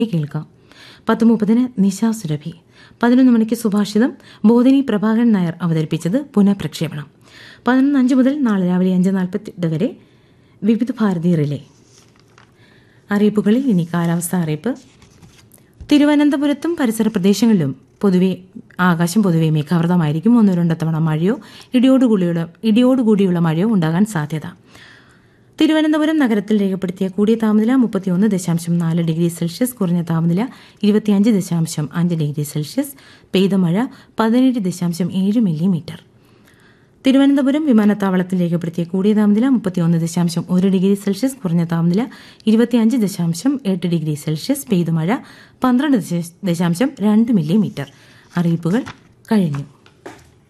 കേൾക്കാം പത്ത് മുപ്പതിന് നിശാ സുരഭി പതിനൊന്ന് മണിക്ക് സുഭാഷിതം ബോധിനി പ്രഭാകരൻ നായർ അവതരിപ്പിച്ചത് പുനഃപ്രക്ഷേപണം പതിനൊന്ന് അഞ്ച് മുതൽ നാളെ രാവിലെ അഞ്ച് നാൽപ്പത്തി വരെ വിവിധ ഭാരതി റിലേ അറിയിപ്പുകളിൽ ഇനി കാലാവസ്ഥ അറിയിപ്പ് തിരുവനന്തപുരത്തും പരിസര പ്രദേശങ്ങളിലും പൊതുവെ ആകാശം പൊതുവെ മേഘാവൃതമായിരിക്കും ഒന്നോ രണ്ടോ തവണ മഴയോ ഇടിയോടുകൂടിയുള്ള ഇടിയോടുകൂടിയുള്ള മഴയോ ഉണ്ടാകാൻ സാധ്യത തിരുവനന്തപുരം നഗരത്തിൽ രേഖപ്പെടുത്തിയ കൂടിയ താപനില മുപ്പത്തിയൊന്ന് ദശാംശം നാല് ഡിഗ്രി സെൽഷ്യസ് കുറഞ്ഞ താപനില ഇരുപത്തിയഞ്ച് ദശാംശം അഞ്ച് ഡിഗ്രി സെൽഷ്യസ് പെയ്ത മഴ പതിനേഴ് ദശാംശം ഏഴ് മില്ലിമീറ്റർ തിരുവനന്തപുരം വിമാനത്താവളത്തിൽ രേഖപ്പെടുത്തിയ കൂടിയ താപനില മുപ്പത്തിയൊന്ന് ദശാംശം ഒരു ഡിഗ്രി സെൽഷ്യസ് കുറഞ്ഞ താപനില ഇരുപത്തിയഞ്ച് ദശാംശം എട്ട് ഡിഗ്രി സെൽഷ്യസ് പെയ്ത മഴ പന്ത്രണ്ട് ദശാംശം രണ്ട് മില്ലിമീറ്റർ അറിയിപ്പുകൾ കഴിഞ്ഞു